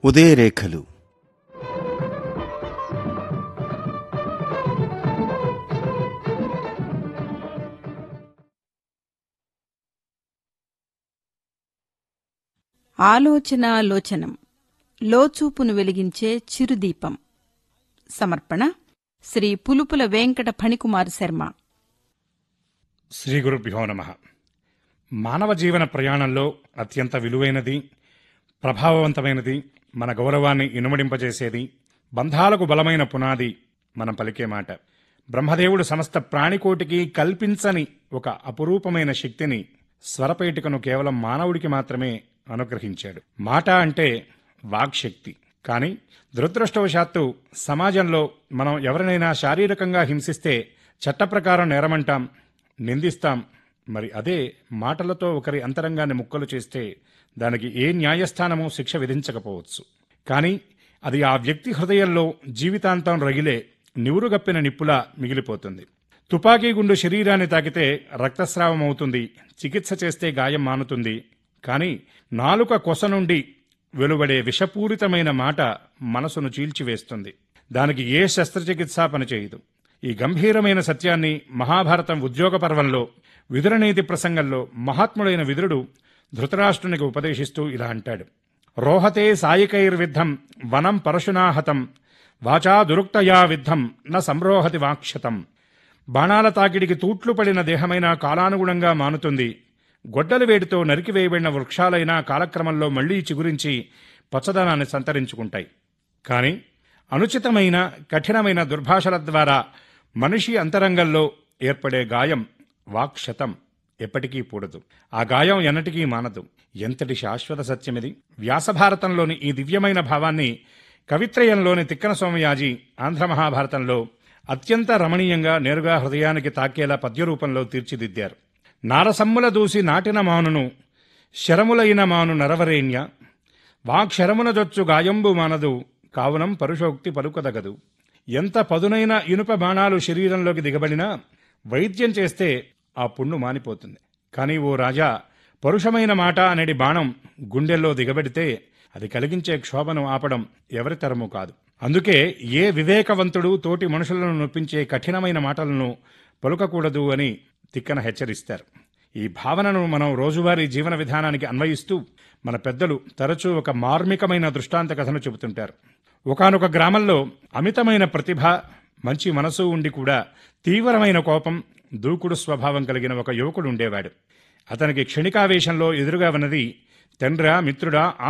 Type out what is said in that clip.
ఉదయరేఖలు ఆలోచనాలోచనం లోచూపును వెలిగించే చిరుదీపం సమర్పణ శ్రీ పులుపుల వెంకట ఫణికుమార్ శర్మ శ్రీ గురుభ్యో నమ మానవ జీవన ప్రయాణంలో అత్యంత విలువైనది ప్రభావవంతమైనది మన గౌరవాన్ని ఇనుమడింపజేసేది బంధాలకు బలమైన పునాది మనం పలికే మాట బ్రహ్మదేవుడు సమస్త ప్రాణికోటికి కల్పించని ఒక అపురూపమైన శక్తిని స్వరపేటికను కేవలం మానవుడికి మాత్రమే అనుగ్రహించాడు మాట అంటే వాక్శక్తి కానీ దురదృష్టవశాత్తు సమాజంలో మనం ఎవరినైనా శారీరకంగా హింసిస్తే చట్ట ప్రకారం నేరమంటాం నిందిస్తాం మరి అదే మాటలతో ఒకరి అంతరంగాన్ని ముక్కలు చేస్తే దానికి ఏ న్యాయస్థానము శిక్ష విధించకపోవచ్చు కానీ అది ఆ వ్యక్తి హృదయంలో జీవితాంతం రగిలే నివురుగప్పిన నిప్పులా మిగిలిపోతుంది తుపాకీ గుండు శరీరాన్ని తాకితే రక్తస్రావం అవుతుంది చికిత్స చేస్తే గాయం మానుతుంది కానీ నాలుక కొస నుండి వెలువడే విషపూరితమైన మాట మనసును చీల్చివేస్తుంది దానికి ఏ శస్త్రచికిత్స పనిచేయదు ఈ గంభీరమైన సత్యాన్ని మహాభారతం ఉద్యోగ పర్వంలో విదురనీతి ప్రసంగంలో మహాత్ముడైన విదురుడు ధృతరాష్ట్రునికి ఉపదేశిస్తూ ఇలా అంటాడు రోహతే సాయికైర్విద్ధం వనం పరశునాహతం వాచా దురుక్తయా విద్ధం న సంరోహతి వాక్షతం బాణాల తాకిడికి తూట్లు పడిన దేహమైన కాలానుగుణంగా మానుతుంది గొడ్డలి వేడితో నరికివేయబడిన వృక్షాలైనా కాలక్రమంలో మళ్లీ చిగురించి పచ్చదనాన్ని సంతరించుకుంటాయి కానీ అనుచితమైన కఠినమైన దుర్భాషల ద్వారా మనిషి అంతరంగంలో ఏర్పడే గాయం వాక్షతం ఎప్పటికీ పూడదు ఆ గాయం ఎన్నటికీ మానదు ఎంతటి శాశ్వత సత్యమిది వ్యాసభారతంలోని ఈ దివ్యమైన భావాన్ని కవిత్రయంలోని తిక్కన సోమయాజి ఆంధ్ర మహాభారతంలో అత్యంత రమణీయంగా నేరుగా హృదయానికి తాకేలా పద్యరూపంలో తీర్చిదిద్దారు నారసమ్ముల దూసి నాటిన మానును శరములైన మాను నరవరేణ్య వాక్షరమున జొచ్చు గాయంబు మానదు కావునం పరుషోక్తి పలుకదగదు ఎంత పదునైన ఇనుప బాణాలు శరీరంలోకి దిగబడినా వైద్యం చేస్తే ఆ పుండు మానిపోతుంది కానీ ఓ రాజా పరుషమైన మాట అనేది బాణం గుండెల్లో దిగబడితే అది కలిగించే క్షోభను ఆపడం ఎవరి తరము కాదు అందుకే ఏ వివేకవంతుడు తోటి మనుషులను నొప్పించే కఠినమైన మాటలను పలుకకూడదు అని తిక్కన హెచ్చరిస్తారు ఈ భావనను మనం రోజువారీ జీవన విధానానికి అన్వయిస్తూ మన పెద్దలు తరచూ ఒక మార్మికమైన దృష్టాంత కథను చెబుతుంటారు ఒకానొక గ్రామంలో అమితమైన ప్రతిభ మంచి మనసు ఉండి కూడా తీవ్రమైన కోపం దూకుడు స్వభావం కలిగిన ఒక యువకుడు ఉండేవాడు అతనికి క్షణికావేశంలో ఎదురుగా ఉన్నది తండ్రా మిత్రుడా